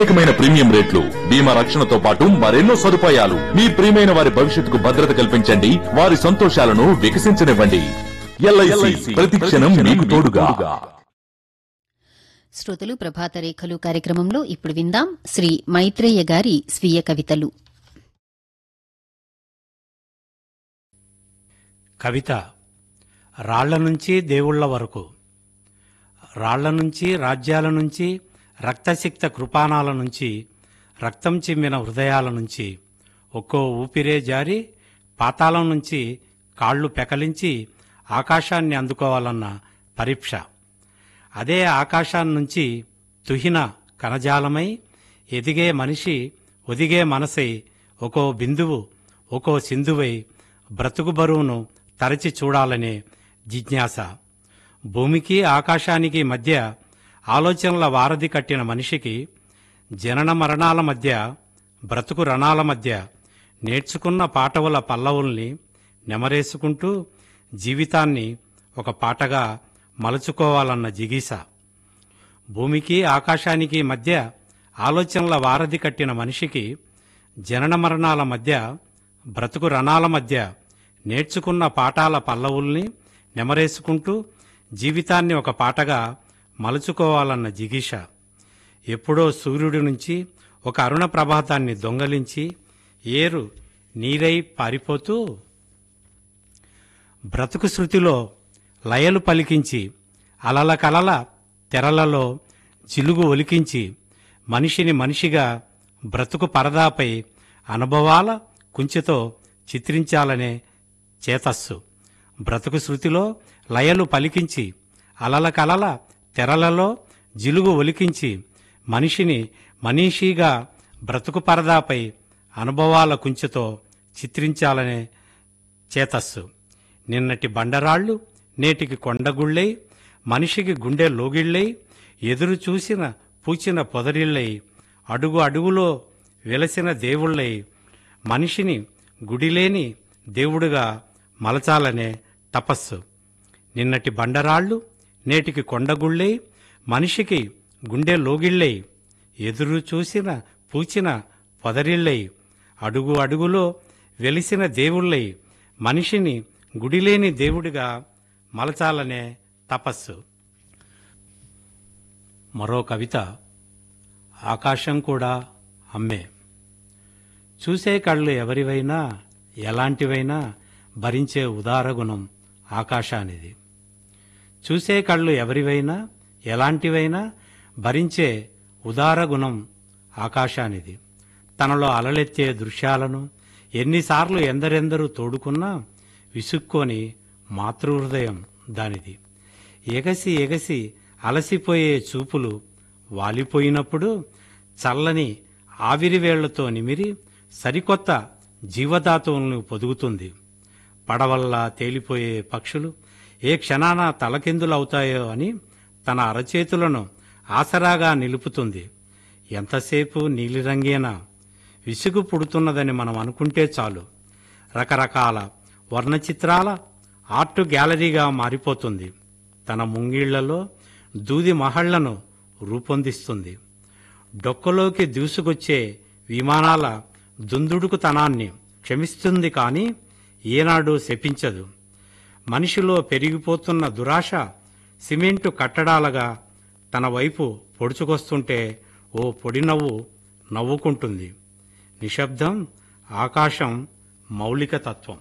ప్రత్యేకమైన ప్రీమియం రేట్లు బీమా రక్షణతో పాటు మరెన్నో సదుపాయాలు మీ ప్రియమైన వారి భవిష్యత్తుకు భద్రత కల్పించండి వారి సంతోషాలను వికసించనివ్వండి ఎల్ఐసి ప్రతి క్షణం మీకు తోడుగా శ్రోతలు ప్రభాత రేఖలు కార్యక్రమంలో ఇప్పుడు విందాం శ్రీ మైత్రేయ గారి స్వీయ కవితలు కవిత రాళ్ల నుంచి దేవుళ్ళ వరకు రాళ్ల నుంచి రాజ్యాల నుంచి రక్తసిక్త కృపాణాల నుంచి రక్తం చిమ్మిన హృదయాల నుంచి ఒక్కో ఊపిరే జారి పాతాళం నుంచి కాళ్ళు పెకలించి ఆకాశాన్ని అందుకోవాలన్న పరీక్ష అదే ఆకాశాన్ని నుంచి తుహిన కణజాలమై ఎదిగే మనిషి ఒదిగే మనసై ఒక్కో బిందువు ఒక్కో సింధువై బ్రతుకు బరువును తరచి చూడాలనే జిజ్ఞాస భూమికి ఆకాశానికి మధ్య ఆలోచనల వారధి కట్టిన మనిషికి జనన మరణాల మధ్య బ్రతుకు రణాల మధ్య నేర్చుకున్న పాటవుల పల్లవుల్ని నెమరేసుకుంటూ జీవితాన్ని ఒక పాటగా మలుచుకోవాలన్న జిగీస భూమికి ఆకాశానికి మధ్య ఆలోచనల వారధి కట్టిన మనిషికి జనన మరణాల మధ్య బ్రతుకు రణాల మధ్య నేర్చుకున్న పాఠాల పల్లవుల్ని నెమరేసుకుంటూ జీవితాన్ని ఒక పాటగా మలుచుకోవాలన్న జిగీష ఎప్పుడో సూర్యుడి నుంచి ఒక అరుణ ప్రభాతాన్ని దొంగలించి ఏరు నీరై పారిపోతూ బ్రతుకు శృతిలో లయలు పలికించి అలల కలల తెరలలో చిలుగు ఒలికించి మనిషిని మనిషిగా బ్రతుకు పరదాపై అనుభవాల కుంచెతో చిత్రించాలనే చేతస్సు బ్రతుకు శృతిలో లయలు పలికించి అలల కలల తెరలలో జిలుగు ఒలికించి మనిషిని మనీషీగా బ్రతుకు పరదాపై అనుభవాల కుంచెతో చిత్రించాలనే చేతస్సు నిన్నటి బండరాళ్ళు నేటికి కొండగుళ్ళై మనిషికి గుండె లోగిళ్ళై ఎదురు చూసిన పూచిన పొదరిళ్ళై అడుగు అడుగులో వెలసిన దేవుళ్ళై మనిషిని గుడిలేని దేవుడుగా మలచాలనే తపస్సు నిన్నటి బండరాళ్ళు నేటికి కొండగుళ్ళై మనిషికి గుండె లోగిళ్ళై ఎదురు చూసిన పూచిన పొదరిళ్ళై అడుగు అడుగులో వెలిసిన దేవుళ్ళై మనిషిని గుడిలేని దేవుడిగా మలచాలనే తపస్సు మరో కవిత ఆకాశం కూడా అమ్మే చూసే కళ్ళు ఎవరివైనా ఎలాంటివైనా భరించే ఉదార గుణం ఆకాశానిది చూసే కళ్ళు ఎవరివైనా ఎలాంటివైనా భరించే ఉదార గుణం ఆకాశానిది తనలో అలలెత్తే దృశ్యాలను ఎన్నిసార్లు ఎందరెందరూ తోడుకున్నా విసుక్కొని మాతృహృదయం దానిది ఎగసి ఎగసి అలసిపోయే చూపులు వాలిపోయినప్పుడు చల్లని ఆవిరివేళ్లతో నిమిరి సరికొత్త జీవధాతువులను పొదుగుతుంది పడవల్లా తేలిపోయే పక్షులు ఏ క్షణాన తలకిందులవుతాయో అని తన అరచేతులను ఆసరాగా నిలుపుతుంది ఎంతసేపు నీలిరంగేనా విసుగు పుడుతున్నదని మనం అనుకుంటే చాలు రకరకాల వర్ణచిత్రాల ఆర్ట్ గ్యాలరీగా మారిపోతుంది తన ముంగిళ్లలో దూది మహళ్లను రూపొందిస్తుంది డొక్కలోకి దూసుకొచ్చే విమానాల దుందుడుకుతనాన్ని క్షమిస్తుంది కానీ ఏనాడు శపించదు మనిషిలో పెరిగిపోతున్న దురాశ సిమెంటు కట్టడాలుగా తన వైపు పొడుచుకొస్తుంటే ఓ పొడి నవ్వు నవ్వుకుంటుంది నిశ్శబ్దం ఆకాశం మౌలిక తత్వం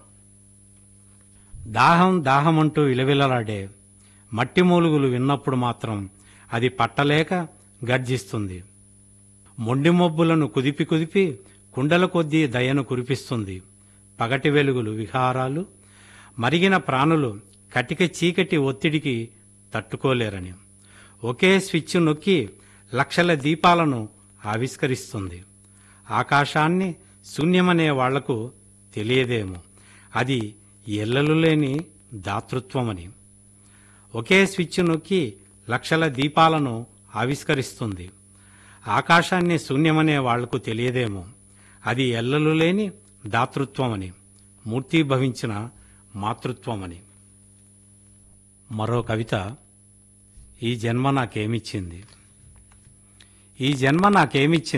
దాహం దాహమంటూ విలవిలలాడే మట్టి మూలుగులు విన్నప్పుడు మాత్రం అది పట్టలేక గర్జిస్తుంది మొండి మొబ్బులను కుదిపి కుదిపి కుండల కొద్దీ దయను కురిపిస్తుంది పగటి వెలుగులు విహారాలు మరిగిన ప్రాణులు కటిక చీకటి ఒత్తిడికి తట్టుకోలేరని ఒకే స్విచ్ నొక్కి లక్షల దీపాలను ఆవిష్కరిస్తుంది ఆకాశాన్ని శూన్యమనే వాళ్లకు తెలియదేమో అది ఎల్లలు లేని దాతృత్వమని ఒకే స్విచ్ నొక్కి లక్షల దీపాలను ఆవిష్కరిస్తుంది ఆకాశాన్ని శూన్యమనే వాళ్లకు తెలియదేమో అది ఎల్లలు లేని దాతృత్వమని మూర్తీభవించిన మాతృత్వమని మరో కవిత ఈ జన్మ నాకేమిచ్చింది ఈ జన్మ నాకేమిచ్చింది